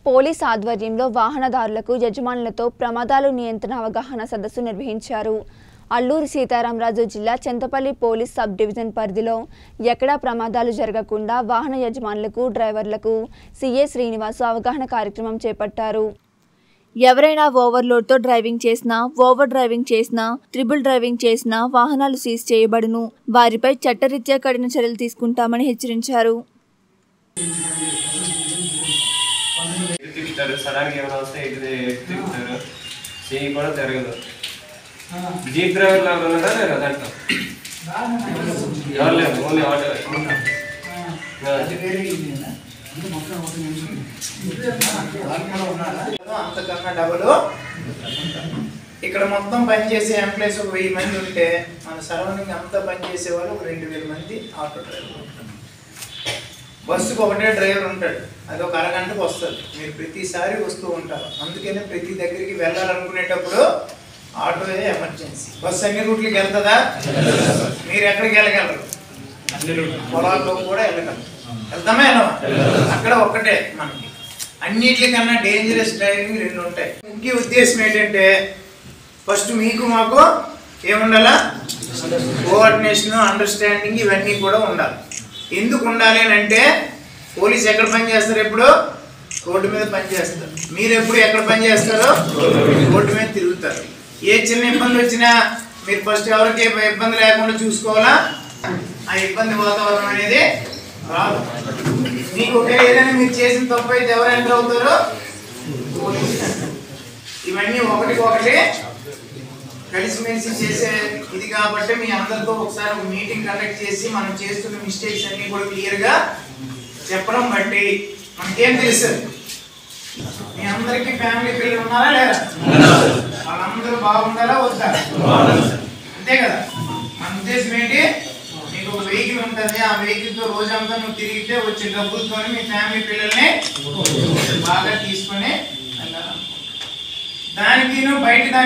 Police ఆధ్వర్యంలో వాహనదారులకు యజమానులతో ప్రమాదాలు నియంత్రణ అవగాహన సదస్సు నిర్వహించారు అల్లూరి సీతారామరాజు జిల్లా చింతపల్లి పోలీస్ సబ్ డివిజన్ పరిధిలో ఎక్కడా ప్రమాదాలు జరగకుండా వాహన యజమానులకు డ్రైవర్లకు సీఏ శ్రీనివాసు అవగాహన కార్యక్రమం చేపట్టారు ఎవరైనా ఓవర్లోడ్తో డ్రైవింగ్ చేసినా ఓవర్ డ్రైవింగ్ చేసినా ట్రిపుల్ డ్రైవింగ్ చేసినా వాహనాలు సీజ్ చేయబడును వారిపై చట్టరీత్యా కఠిన చర్యలు తీసుకుంటామని హెచ్చరించారు ఎటు తిప్పుతారు సడన్ గా ఏమైనా వస్తే ఎటు ఎటు తిప్పుతారు చెయ్యి కూడా జరగదు జీప్ డ్రైవర్ లాగా ఉన్నారా లేదా దాంట్లో ఎవరు లేదు ఓన్లీ ఆటో అంతకన్నా డబుల్ ఇక్కడ మొత్తం పనిచేసే ఎంప్లాయీస్ ఒక వెయ్యి మంది ఉంటే మన సరౌండింగ్ అంతా పనిచేసే వాళ్ళు ఒక రెండు వేల మంది ఆటో డ్రైవర్ బస్సుకు ఒకటే డ్రైవర్ ఉంటాడు అది ఒక అరగంటకు వస్తుంది మీరు ప్రతిసారి వస్తూ ఉంటారు అందుకనే ప్రతి దగ్గరికి వెళ్ళాలనుకునేటప్పుడు ఆటోయే ఎమర్జెన్సీ బస్సు అన్ని రూట్లకి వెళ్తుందా మీరు ఎక్కడికి వెళ్ళగలరు పొలాల్లో కూడా వెళ్ళగలరు వెళ్తామా వెళ్ళమా అక్కడ ఒక్కటే మనకి అన్నిటికన్నా డేంజరస్ డ్రైవింగ్ రెండు ఉంటాయి ముఖ్య ఉద్దేశం ఏంటంటే ఫస్ట్ మీకు మాకు ఏముండాలా కోఆర్డినేషన్ అండర్స్టాండింగ్ ఇవన్నీ కూడా ఉండాలి ఎందుకు ఉండాలి అని అంటే పోలీస్ ఎక్కడ పని చేస్తారు ఎప్పుడు రోడ్డు మీద పని చేస్తారు మీరు ఎప్పుడు ఎక్కడ పని చేస్తారో రోడ్డు మీద తిరుగుతారు ఏ చిన్న ఇబ్బంది వచ్చినా మీరు ఫస్ట్ ఎవరికి ఇబ్బంది లేకుండా చూసుకోవాలా ఆ ఇబ్బంది వాతావరణం అనేది రాదు మీకు ఒకవేళ ఏదైనా మీరు చేసిన తప్పు అయితే ఎవరు ఎంటర్ అవుతారో పోలీసులు enter అవుతారు. ఇవన్నీ ఒకటికొకటి కలిసిమెలిసి చేసే ఇది కాబట్టి మీ అందరితో ఒకసారి ఒక మీటింగ్ కండక్ట్ చేసి మనం చేస్తున్న మిస్టేక్స్ అన్ని కూడా క్లియర్ గా చెప్పడం బట్టి మనకేం తెలుసు మీ అందరికి ఫ్యామిలీ పిల్లలు ఉన్నారా లేదా వాళ్ళందరూ బాగుండాలా వద్దా అంతే కదా మన ఉద్దేశం ఏంటి నీకు ఒక వెహికల్ ఉంటుంది ఆ వెహికల్ తో రోజంతా నువ్వు తిరిగితే వచ్చే డబ్బులతో మీ ఫ్యామిలీ పిల్లల్ని బాగా తీసుకొని వెళ్ళాలి. దానికి నువ్వు బయట దానికి